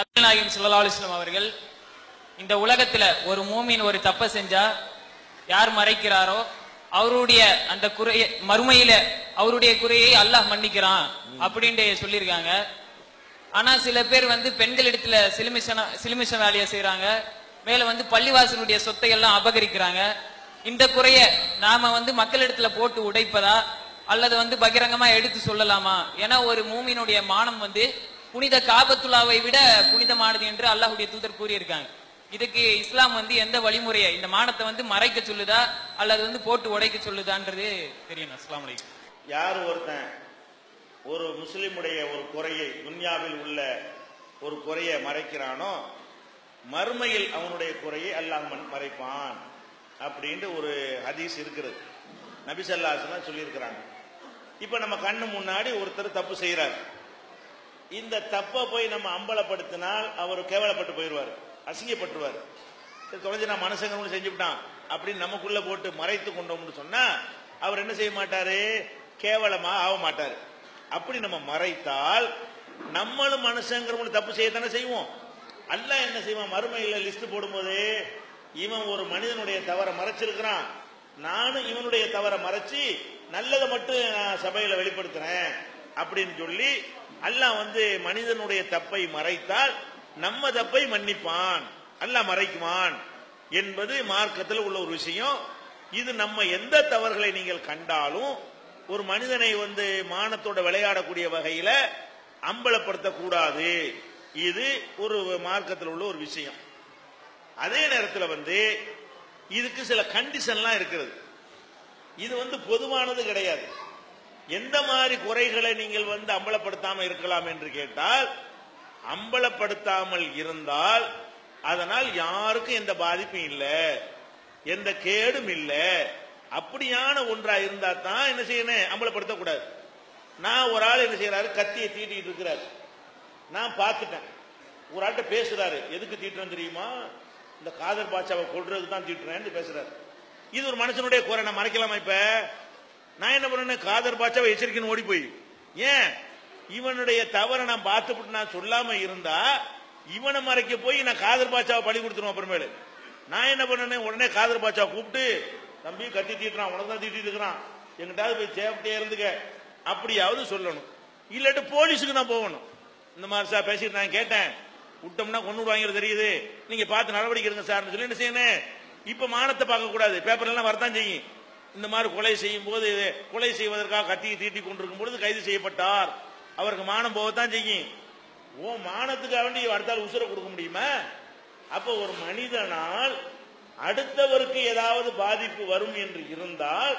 நாயகம் ஸல்லல்லாஹு அலைஹி வஸல்லம் அவர்கள் இந்த உலகத்துல ஒரு மூமின் ஒரு தப்பை செஞ்சா யார் மறைக்கிறாரோ அவருடைய அந்த குறைய மறுமையில அவருடைய குறையை அல்லாஹ் மன்னிக்கிறான் அப்படின்ட்டு சொல்லியிருக்காங்க ஆனா சில பேர் வந்து பெண்கள் இடத்துல சிலுமிஷன சிலுமிஷ வேலையை செய்றாங்க மேல வந்து பள்ளிவாசலுடைய சொத்தை எல்லாம் அபகரிக்கிறாங்க இந்த குறைய நாம வந்து மக்களிடத்துல போட்டு உடைப்பதா அல்லது வந்து பகிரங்கமா எடுத்து சொல்லலாமா ஏன்னா ஒரு மூமினுடைய மானம் வந்து புனித காபத்துல்லாவை விட புனிதமானது என்று அல்லாஹ்வுடைய தூதர் கூறியிருக்காங்க இதுக்கு இஸ்லாம் வந்து எந்த வழிமுறையை இந்த மானத்தை வந்து மறைக்க சொல்லுதா அல்லது வந்து போட்டு உடைக்க சொல்லுதான்றது தெரியணும் அஸ்ஸலாமு அலைக்கும் யார் ஒருத்தன் ஒரு முஸ்லிமுடைய ஒரு குறையை துன்யாவில் உள்ள ஒரு குறையை மறைக்கிறானோ மறுமையில் அவனுடைய குறையை அல்லாஹ் மன்- மறைப்பான் அப்படின்ட்டு ஒரு ஹதீஸ் இருக்கிறது நபி ஸல்லல்லாஹு சொல்லியிருக்கிறாங்க இப்ப நம்ம கண்ணு முன்னாடி ஒருத்தர் தப்பு செய்யறாரு இந்த தப்பை போய் நம்ம அம்பலப்படுத்தினால் அவர் கேவலப்பட்டு போயிடுவார் அசிங்கப்பட்டுருவார் சரி, தொலைஞ்சு நான் மனுஷங்க ஒண்ணு செஞ்சுவிட்டான் அப்படின்னு நமக்குள்ள போட்டு மறைத்து கொண்டோம்னு சொன்னா அவர் என்ன செய்ய மாட்டாரு கேவலமா ஆக மாட்டாரு அப்படி நம்ம மறைத்தால் நம்மளும் மனுஷங்கிறவங்க தப்பு செய்யத்தானே செய்வோம் அல்லாஹ் என்ன செய்வான் மறுமையில லிஸ்ட் போடும்போது இவன் ஒரு மனிதனுடைய தவறை மறைச்சிருக்கிறான் நானும் இவனுடைய தவறை மறைச்சு நல்லதை மட்டும் நான் சபையில வெளிப்படுத்துறேன் அப்படின்னு சொல்லி அல்லாஹ் வந்து மனிதனுடைய தப்பை மறைத்தால் நம்ம தப்பை மன்னிப்பான் அல்லாஹ் மறைக்குவான் என்பது மார்க்கத்தில் உள்ள ஒரு விஷயம் இது நம்ம எந்த தவறுகளை நீங்கள் கண்டாலும் ஒரு மனிதனை வந்து மானத்தோட விளையாடக்கூடிய வகையில அம்பலப்படுத்தக்கூடாது இது ஒரு மார்க்கத்தில் உள்ள ஒரு விஷயம் அதே நேரத்தில் வந்து இதுக்கு சில கண்டிஷன்லாம் இருக்கிறது இது வந்து பொதுவானது கிடையாது எந்த மாதிரி குறைகளை நீங்கள் வந்து அம்பலப்படுத்தாமல் இருக்கலாம் என்று கேட்டால் அம்பலப்படுத்தாமல் இருந்தால் அதனால் யாருக்கும் எந்த பாதிப்பும் இல்லை எந்த கேடும் இல்லை அப்படியான ஒன்றா இருந்தா தான் என்ன செய்யணும் அம்பலப்படுத்தக்கூடாது நான் ஒரு ஆள் என்ன செய்யறாரு கத்தியை தீட்டிட்டு இருக்கிறாரு நான் பார்த்துட்டேன் ஒரு ஆள்கிட்ட பேசுறாரு எதுக்கு தீட்டுறேன் தெரியுமா இந்த காதர் பாட்சாவை கொள்றதுக்கு தான் தீட்டுறேன்னு பேசுறாரு இது ஒரு மனுஷனுடைய குறை நான் மறைக்கலாமா இப்ப நான் என்ன பண்ணேன் காதர் பாட்சாவை எச்சரிக்கைன்னு ஓடி போய் ஏன் இவனுடைய தவறை நான் பார்த்துவிட்டு நான் சொல்லாம இருந்தா இவனை மறைக்க போய் நான் காதர் பாட்சாவை பழி கொடுத்துருவேன் அப்புறமேலு நான் என்ன பண்ணேன் உடனே காதர் பாட்சாவை கூப்பிட்டு தம்பி கத்தி தீட்டுறான் உனக்கு தான் தீட்டிட்டு இருக்கிறான் எங்கிட்டாவது போய் சேஃப்டியா இருந்துக்க அப்படியாவது சொல்லணும் இல்லாட்டி போலீஸுக்கு நான் போகணும் இந்த மாதிரி சார் பேசிட்டு நான் கேட்டேன் விட்டோம்னா கொண்டு விடுவாங்க தெரியுது நீங்க பார்த்து நடவடிக்கை எடுங்க சார்னு சொல்லி என்ன செய்யணும் இப்ப மானத்தை பார்க்க கூடாது பேப்பர் எல்லாம் வரத்தான் செய்யும் இந்த மாதிரி கொலை செய்யும் போது கொலை செய்வதற்காக கத்தியை தீட்டி கொண்டிருக்கும் பொழுது கைது செய்யப்பட்டார் அவருக்கு மானம் போகத்தான் செய்யும் ஓ மானத்துக்காக வேண்டி அடுத்தால் உசுரை கொடுக்க முடியுமா அப்ப ஒரு மனிதனால் அடுத்தவருக்கு ஏதாவது பாதிப்பு வரும் என்று இருந்தால்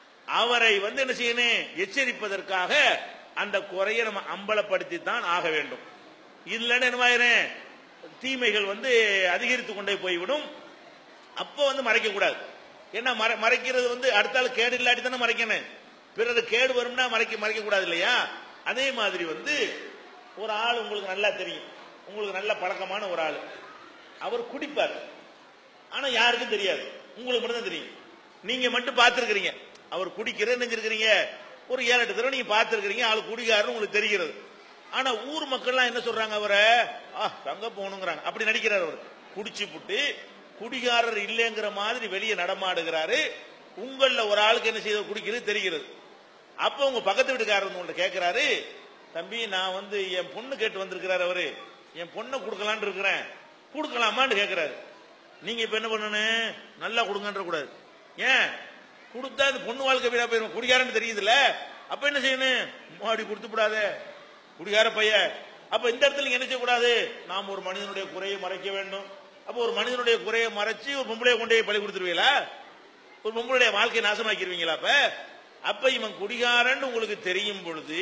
அவரை வந்து என்ன செய்யணும் எச்சரிப்பதற்காக அந்த குறையை நம்ம அம்பலப்படுத்தி தான் ஆக வேண்டும் இல்லைன்னு என்னவாயிரும் தீமைகள் வந்து அதிகரித்து கொண்டே போய்விடும் அப்போ வந்து மறைக்க கூடாது ஏன்னா மறை மறைக்கிறது வந்து அடுத்த ஆள் கேடு இல்லாட்டி தானே மறைக்கணும் பிறகு கேடு வரும்னா மறைக்க மறைக்க கூடாது இல்லையா அதே மாதிரி வந்து ஒரு ஆள் உங்களுக்கு நல்லா தெரியும் உங்களுக்கு நல்ல பழக்கமான ஒரு ஆள் அவர் குடிப்பார் ஆனா யாருக்கும் தெரியாது உங்களுக்கு மட்டும் தான் தெரியும் நீங்க மட்டும் பார்த்திருக்கிறீங்க அவர் குடிக்கிறது நினைச்சிருக்கிறீங்க ஒரு ஏழு எட்டு தடவை நீங்க பார்த்திருக்கிறீங்க ஆள் குடிக்காருன்னு உங்களுக்கு தெரிகிறது ஆனா ஊர் மக்கள்லாம் என்ன சொல்றாங்க அவரை ஆ தங்க போகணுங்கிறாங்க அப்படி நடிக்கிறார் அவர் குடிச்சு புட்டு குடிகாரர் இல்லைங்கிற மாதிரி வெளியே நடமாடுகிறாரு உங்கள ஒரு ஆளுக்கு என்ன செய்ய குடிக்கிறது தெரிகிறது அப்போ உங்க பக்கத்து வீட்டுக்காரர் வந்து உங்கள்ட்ட கேட்கிறாரு தம்பி நான் வந்து என் பொண்ணு கேட்டு வந்திருக்கிறாரு அவரு என் பொண்ணை கொடுக்கலான்னு இருக்கிறேன் கொடுக்கலாமான்னு கேட்கிறாரு நீங்க இப்ப என்ன பண்ணணும் நல்லா கொடுங்கன்ற கூடாது ஏன் கொடுத்தா இந்த பொண்ணு வாழ்க்கை வீடா போயிடும் குடிகாரன்னு தெரியுதுல்ல அப்ப என்ன செய்யணும் மாடி கொடுத்து விடாதே குடிகார பையன் அப்ப இந்த இடத்துல நீங்க என்ன செய்யக்கூடாது நாம் ஒரு மனிதனுடைய குறையை மறைக்க வேண்டும் அப்ப ஒரு மனிதனுடைய குறையை மறைச்சு ஒரு பொம்பளைய கொண்டு போய் பழி கொடுத்துருவீங்களா ஒரு பொம்பளுடைய வாழ்க்கையை நாசமாக்கிடுவீங்களா அப்ப அப்ப இவன் குடிகாரன் உங்களுக்கு தெரியும் பொழுது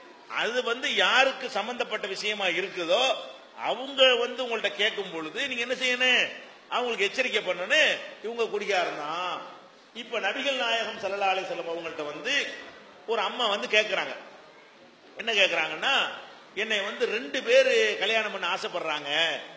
அது வந்து யாருக்கு சம்பந்தப்பட்ட விஷயமா இருக்குதோ அவங்க வந்து உங்கள்ட்ட கேட்கும் பொழுது நீங்க என்ன செய்யணும் அவங்களுக்கு எச்சரிக்கை பண்ணணும் இவங்க குடிகாரன் தான் இப்ப நபிகள் நாயகம் ஸல்லல்லாஹு அலைஹி வஸல்லம் அவங்கள்ட்ட வந்து ஒரு அம்மா வந்து கேட்கறாங்க என்ன கேட்கறாங்கன்னா என்னை வந்து ரெண்டு பேர் கல்யாணம் பண்ண ஆசைப்படுறாங்க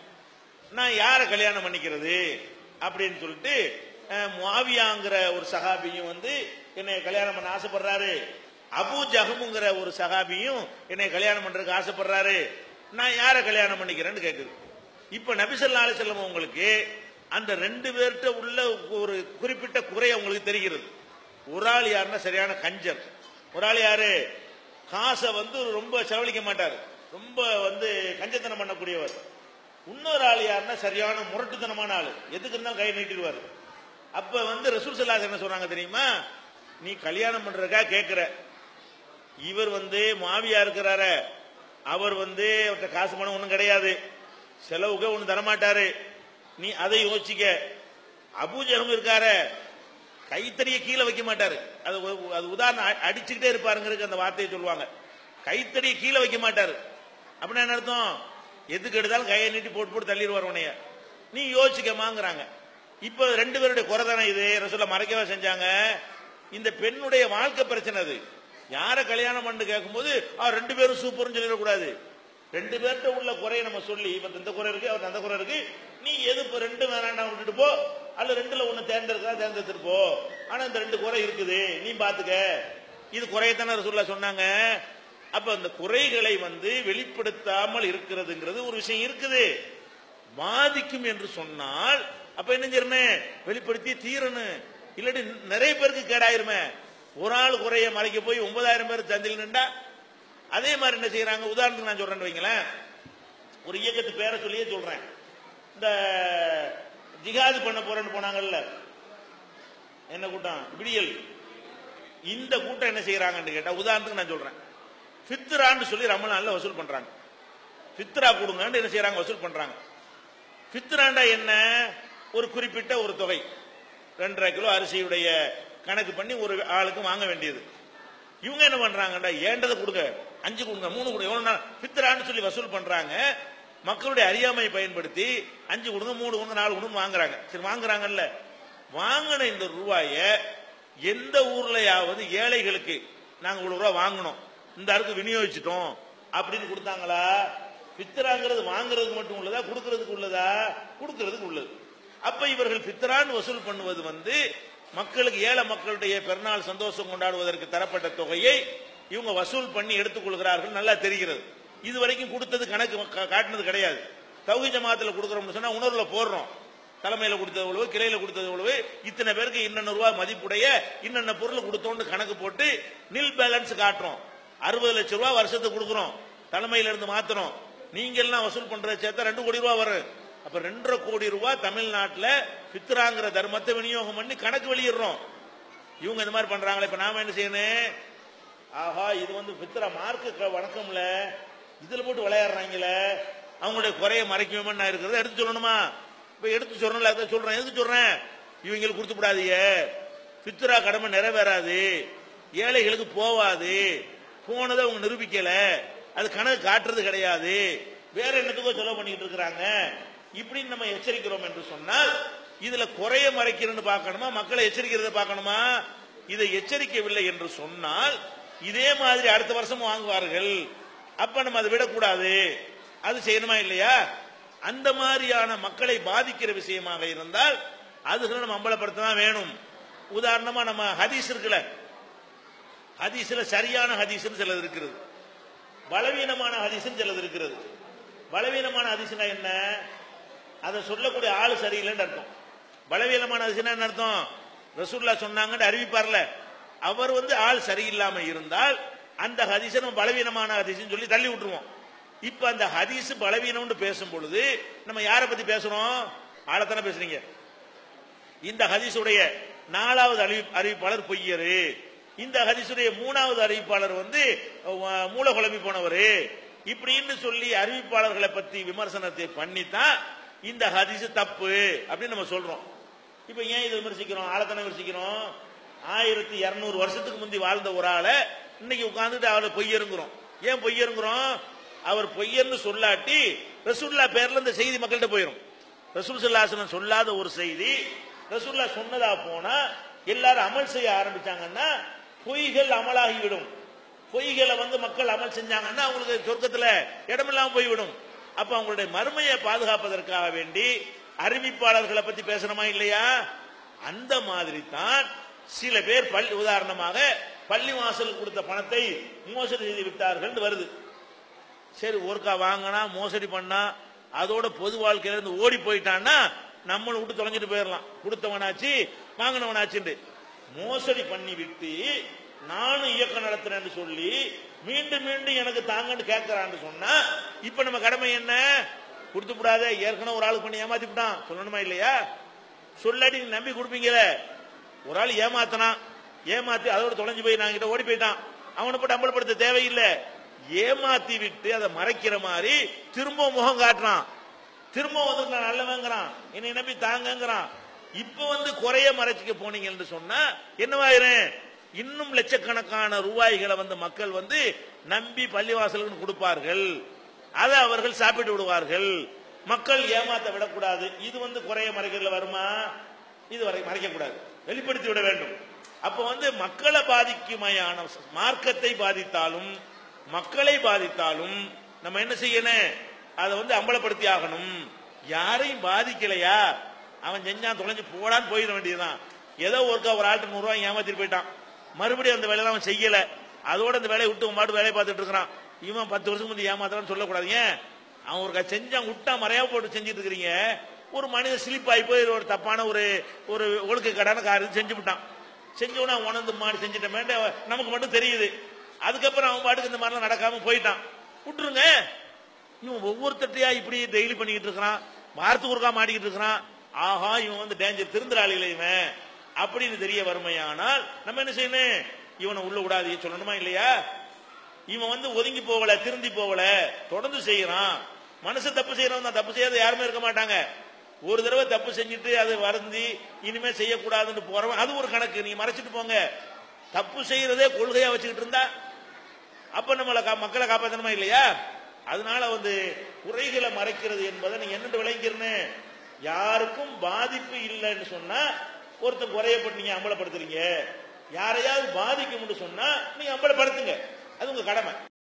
நான் யாரை கல்யாணம் பண்ணிக்கிறது அப்படின்னு சொல்லிட்டு அஹ், முஆவியாங்கிற ஒரு சகாபியும் வந்து என்னை கல்யாணம் பண்ண ஆசைப்படுறாரு அபு ஜஹமுங்கிற ஒரு சகாபியும் என்னை கல்யாணம் பண்றதுக்கு ஆசைப்படுறாரு நான் யாரை கல்யாணம் பண்ணிக்கிறேன்னு கேக்குது இப்ப நபிசல்லா அலிசல்லம் உங்களுக்கு அந்த ரெண்டு பேர்கிட்ட உள்ள ஒரு குறிப்பிட்ட குறை உங்களுக்கு தெரிகிறது ஒரு ஆள் யாருன்னா சரியான கஞ்சர் ஒரு ஆள் யாரு காசை வந்து ரொம்ப செலவழிக்க மாட்டார் ரொம்ப வந்து கஞ்சத்தனம் பண்ணக்கூடியவர் இன்னொரு ஆள் யாருன்னா சரியான முரட்டுத்தனமான ஆள் எதுக்கு இருந்தாலும் கை நீட்டிடுவார் அப்ப வந்து ரசூல் சல்லாஸ் என்ன சொல்றாங்க தெரியுமா நீ கல்யாணம் பண்றதுக்கா கேட்கிற இவர் வந்து மாவியா இருக்கிறாரு அவர் வந்து அவர்கிட்ட காசு பணம் ஒண்ணும் கிடையாது செலவுக்கு ஒண்ணும் தரமாட்டாரு நீ அதை யோசிக்க அபூஜகம் இருக்காரு கைத்தறிய கீழே வைக்க மாட்டாரு அது ஒரு- அது உதாரணம் அ- அடிச்சுக்கிட்டே இருப்பாருங்கிறதுக்கு அந்த வார்த்தையை சொல்லுவாங்க கைத்தறிய கீழே வைக்க மாட்டாரு அப்படின்னா என்ன அர்த்தம் எதுக்கு எடுத்தாலும் கையை நீட்டி போட்டு போட்டு தள்ளிடுவார் உன்னைய நீ யோசிக்கமாங்கிறாங்க இப்ப ரெண்டு பேருடைய குறை தானே இது ரசூல மறைக்கவா செஞ்சாங்க இந்த பெண்ணுடைய வாழ்க்கை பிரச்சனை அது யார கல்யாணம் பண்ணு கேட்கும்போது ஆ ரெண்டு பேரும் சூப்பர்னு சொல்லிடக்கூடாது ரெண்டு பேர்கிட்ட உள்ள குறையை நம்ம சொல்லி இப்ப இந்த குறை இருக்கு அவர் அந்த குறை இருக்கு நீ எது இப்ப ரெண்டு வேணாண்டா விட்டுட்டு போ அல்ல ரெண்டுல ஒண்ணு தேர்ந்தெடுக்கா தேர்ந்தெடுத்துட்டு போ ஆனா இந்த ரெண்டு குறை இருக்குது நீ பாத்துக்க இது குறையத்தானே ரசூல்லா சொன்னாங்க அப்ப அந்த குறைகளை வந்து வெளிப்படுத்தாமல் இருக்கிறதுங்கிறது ஒரு விஷயம் இருக்குது பாதிக்கும் என்று சொன்னால் அப்ப என்ன செய்யணும் வெளிப்படுத்தி தீரணும் இல்லாட்டி நிறைய பேருக்கு கேடாயிருமே ஒரு ஆள் குறைய மறைக்க போய் ஒன்பதாயிரம் பேர் சந்தில் நின்றா அதே மாதிரி என்ன செய்யறாங்க உதாரணத்துக்கு நான் சொல்றேன்னு வைங்களேன் ஒரு இயக்கத்து பேரை சொல்லியே சொல்றேன் இந்த ஜிகாது பண்ண போறேன்னு போனாங்கல்ல என்ன கூட்டம் விடியல் இந்த கூட்டம் என்ன செய்யறாங்கன்னு கேட்டா உதாரணத்துக்கு நான் சொல்றேன் ஃபித்ரான்னு சொல்லி ரமலான்ல வசூல் பண்றாங்க ஃபித்ரா கொடுங்கன்னு என்ன செய்யறாங்க வசூல் பண்றாங்க ஃபித்ராண்டா என்ன ஒரு குறிப்பிட்ட ஒரு தொகை ரெண்டரை கிலோ அரிசியுடைய கணக்கு பண்ணி ஒரு ஆளுக்கு வாங்க வேண்டியது இவங்க என்ன பண்றாங்கடா ஏண்டதை கொடுங்க அஞ்சு கொடுங்க மூணு கொடுங்க எவ்வளவு நாள் ஃபித்ரான்னு சொல்லி வசூல் பண்றாங்க மக்களுடைய அறியாமையை பயன்படுத்தி அஞ்சு கொடுங்க மூணு கொடுங்க நாலு கொடுங்க வாங்குறாங்க சரி வாங்குறாங்கல்ல வாங்கின இந்த ரூபாய எந்த ஊர்லயாவது ஏழைகளுக்கு நாங்க இவ்வளவு ரூபாய் வாங்கினோம் இந்த ஆளுக்கு விநியோகிச்சிட்டோம் அப்படின்னு கொடுத்தாங்களா பித்ராங்கிறது வாங்குறதுக்கு மட்டும் உள்ளதா கொடுக்கறதுக்கு உள்ளதா கொடுக்கறதுக்கு உள்ளது அப்ப இவர்கள் பித்ரான்னு வசூல் பண்ணுவது வந்து மக்களுக்கு ஏழை மக்களுடைய பெருநாள் சந்தோஷம் கொண்டாடுவதற்கு தரப்பட்ட தொகையை இவங்க வசூல் பண்ணி எடுத்துக் கொள்கிறார்கள் நல்லா தெரிகிறது இது வரைக்கும் கொடுத்தது கணக்கு கா- காட்டுனது கிடையாது தௌஹி ஜமாத்துல கொடுக்குறோம்னு சொன்னா உணர்வுல போடுறோம் தலைமையில கொடுத்தது எவ்வளவு கிளையில கொடுத்தது எவ்வளவு இத்தனை பேருக்கு இன்னென்ன ரூபாய் மதிப்புடைய இன்னென்ன பொருள் கொடுத்தோம்னு கணக்கு போட்டு நில் பேலன்ஸ் காட்டுறோம் அறுபது லட்சம் ரூபாய் வருஷத்துக்கு கொடுக்குறோம் தலைமையில இருந்து மாத்துறோம் நீங்க எல்லாம் வசூல் பண்றத சேர்த்தா ரெண்டு கோடி ரூபாய் வரும் அப்ப ரெண்டரை கோடி ரூபாய் தமிழ்நாட்டுல பித்ராங்கிற தர்மத்தை விநியோகம் பண்ணி கணக்கு வெளியிடுறோம் இவங்க இந்த மாதிரி பண்றாங்களே இப்ப நாம என்ன செய்யணும் ஆஹா இது வந்து பித்ரா மார்க்கு வணக்கம்ல இதுல போட்டு விளையாடுறாங்களே அவங்களுடைய குறைய மறைக்குமே நான் இருக்கிறத எடுத்து சொல்லணுமா இப்ப எடுத்து சொல்லணும்ல அதை சொல்றேன் எதுக்கு சொல்றேன் இவங்களுக்கு கொடுத்து விடாதீங்க பித்ரா கடமை நிறைவேறாது ஏழைகளுக்கு போவாது போனதை அவங்க நிரூபிக்கல அது கணக்கு காட்டுறது கிடையாது வேற என்னத்துக்கோ செலவு பண்ணிட்டு இருக்கிறாங்க இப்படின்னு நம்ம எச்சரிக்கிறோம் என்று சொன்னால் இதுல குறைய மறைக்கிறன்னு பார்க்கணுமா மக்களை எச்சரிக்கிறத பார்க்கணுமா இதை எச்சரிக்கவில்லை என்று சொன்னால் இதே மாதிரி அடுத்த வருஷம் வாங்குவார்கள் அப்ப நம்ம அதை விடக்கூடாது அது செய்யணுமா இல்லையா அந்த மாதிரியான மக்களை பாதிக்கிற விஷயமாக இருந்தால் அதுகளை நம்ம அம்பலப்படுத்த தான் வேணும் உதாரணமா நம்ம ஹதீஸ் இருக்குல்ல ஹதீஸ்ல சரியான ஹதீஸ்னு சிலது இருக்கிறது பலவீனமான ஹதீஸ்னு சிலது இருக்கிறது பலவீனமான ஹதீஸ்னா என்ன அதை சொல்லக்கூடிய ஆளு சரியில்லைன்னு அர்த்தம் பலவீனமான ஹதீஸ்னா என்ன அர்த்தம் ரசூல்லா சொன்னாங்கன்னு அறிவிப்பார்ல அவர் வந்து ஆள் சரியில்லாம இருந்தால் அந்த ஹதீஸை நம்ம பலவீனமான ஹதீஸ்னு சொல்லி தள்ளி விட்டுருவோம் இப்ப அந்த ஹதீஸ் பலவீனம்னு பேசும் பொழுது நம்ம யாரை பத்தி பேசுறோம் ஆளத்தானே பேசுறீங்க இந்த ஹதீஸுடைய நாலாவது அறிவி அறிவிப்பாளர் பொய்யரு இந்த ஹதீஸுடைய மூணாவது அறிவிப்பாளர் வந்து அஹ், மூல குழம்பி போனவரு இப்படின்னு சொல்லி அறிவிப்பாளர்களை பத்தி விமர்சனத்தை பண்ணித்தான் இந்த ஹதீஸ் தப்பு அப்படின்னு நம்ம சொல்றோம் இப்ப ஏன் இதை விமர்சிக்கிறோம் ஆளத்தானே விமர்சிக்கிறோம் ஆயிரத்தி இருநூறு வருஷத்துக்கு முந்தி வாழ்ந்த ஒரு ஆளை இன்னைக்கு உட்கார்ந்துட்டு அவரை பொய்யருங்கிறோம் ஏன் பொய்யருங்கிறோம் அவர் பொய்யர்னு சொல்லாட்டி ரசூல்லா பேர்ல இந்த செய்தி மக்கள்கிட்ட போயிடும் ரசூல் சல்லாசனம் சொல்லாத ஒரு செய்தி ரசூல்லா சொன்னதா போனா எல்லாரும் அமல் செய்ய ஆரம்பிச்சாங்கன்னா பொய்கள் அமலாகிவிடும் பொய்களை வந்து மக்கள் அமல் செஞ்சாங்கன்னா அவங்களுக்கு சொர்க்கத்துல இடமில்லாம போய்விடும் அப்ப அவங்களுடைய மறுமையை பாதுகாப்பதற்காக வேண்டி அறிவிப்பாளர்களை பத்தி பேசணுமா இல்லையா அந்த மாதிரி தான் சில பேர் பள்ளி உதாரணமாக பள்ளி வாசல் கொடுத்த பணத்தை மோசடி செய்து விட்டார்கள் வருது சரி ஒருக்கா வாங்கினா மோசடி பண்ணா அதோட பொது வாழ்க்கையில இருந்து ஓடி போயிட்டான்னா நம்மளை விட்டு தொலைஞ்சிட்டு போயிடலாம் கொடுத்தவனாச்சு வாங்கினவனாச்சுண்டு மோசடி பண்ணி விட்டு நானும் இயக்கம் நடத்துறேன்னு சொல்லி மீண்டும் மீண்டும் எனக்கு தாங்கன்னு கேட்கறான்னு சொன்னா இப்ப நம்ம கடமை என்ன கொடுத்து விடாத ஏற்கனவே ஒரு ஆளுக்கு பண்ணி ஏமாத்தி விட்டான் சொல்லணுமா இல்லையா சொல்லாடி நீங்க நம்பி கொடுப்பீங்களே ஒரு ஆள் ஏமாத்தனான் ஏமாத்தி அதோட தொலைஞ்சு போய் நான் கிட்ட ஓடி போயிட்டான் அவனை போட்டு அம்பலப்படுத்த தேவையில்லை ஏமாத்தி விட்டு அதை மறைக்கிற மாதிரி திரும்ப முகம் காட்டுறான் திரும்ப வந்து நான் நல்லவங்கிறான் என்னை நம்பி தாங்கங்கிறான் இப்ப வந்து குறைய மறைச்சிக்க போனீங்கன்னு சொன்னா என்னவாயிரும் இன்னும் லட்சக்கணக்கான ரூபாய்களை வந்து மக்கள் வந்து நம்பி பள்ளிவாசலுக்கு கொடுப்பார்கள் அதை அவர்கள் சாப்பிட்டு விடுவார்கள் மக்கள் ஏமாத்த விடக்கூடாது இது வந்து குறைய மறைக்கிறதுல வருமா இது வரை மறைக்க கூடாது வெளிப்படுத்தி விட வேண்டும் அப்ப வந்து மக்களை பாதிக்குமையான மார்க்கத்தை பாதித்தாலும் மக்களை பாதித்தாலும் நம்ம என்ன செய்யணும் அதை வந்து அம்பலப்படுத்தி ஆகணும் யாரையும் பாதிக்கலையா அவன் செஞ்சான் தொலைஞ்சு போடான்னு போயிட வேண்டியதுதான் ஏதோ ஒருக்கா ஒரு ஆள்கிட்ட நூறு ரூபாய் ஏமாத்திட்டு போயிட்டான் மறுபடியும் அந்த வேலையை அவன் செய்யல அதோட அந்த வேலையை விட்டு அவன் பாட்டு வேலையை பார்த்துட்டு இருக்கிறான் இவன் பத்து வருஷம் முந்தைய ஏமாத்துறான்னு சொல்லக்கூடாது ஏன் அவன் ஒரு செஞ்சான் விட்டா மறையா போட்டு செஞ்சுட்டு இருக்கிறீங்க ஒரு மனித ஸ்லிப் ஆகி போய் ஒரு தப்பான ஒரு ஒரு ஒழுக்க கடான காரியம் செஞ்சு விட்டான் செஞ்சவன உணர்ந்து மாடி செஞ்சுட்டமே நமக்கு மட்டும் தெரியுது அதுக்கப்புறம் அவன் பாட்டுக்கு இந்த மாதிரிலாம் நடக்காம போயிட்டான் விட்டுருங்க இவன் ஒவ்வொருத்தட்டையா இப்படி டெய்லி பண்ணிக்கிட்டு இருக்கிறான் வாரத்துக்கு ஒருக்கா மாட்டிக்கிட்டு இருக்கிறான் ஆஹா இவன் வந்து டேஞ்சர் திருந்துறாளில இவன் அப்படின்னு தெரிய வறுமையானால் நம்ம என்ன செய்யணும் இவனை உள்ள விடாது சொல்லணுமா இல்லையா இவன் வந்து ஒதுங்கி போகல திருந்தி போகல தொடர்ந்து செய்யறான் மனுஷன் தப்பு செய்யறவன் தான் தப்பு செய்யாத யாருமே இருக்க மாட்டாங்க ஒரு தடவை தப்பு செஞ்சுட்டு அது வருந்தி இனிமே செய்யக்கூடாதுன்னு போறவன் அது ஒரு கணக்கு நீங்க மறைச்சிட்டு போங்க தப்பு செய்யறதே கொள்கையா வச்சுக்கிட்டு இருந்தா அப்ப நம்மளை கா- மக்களை காப்பாத்தணுமா இல்லையா அதனால வந்து குறைகளை மறைக்கிறது என்பதை நீங்க என்னென்று விளங்கிறன்னு யாருக்கும் பாதிப்பு இல்லைன்னு சொன்னா ஒருத்தன் குறையப்பட்டு நீங்க அம்பலப்படுத்துறீங்க யாரையாவது பாதிக்கும்னு சொன்னா நீங்க அம்பலப்படுத்துங்க அது உங்க கடமை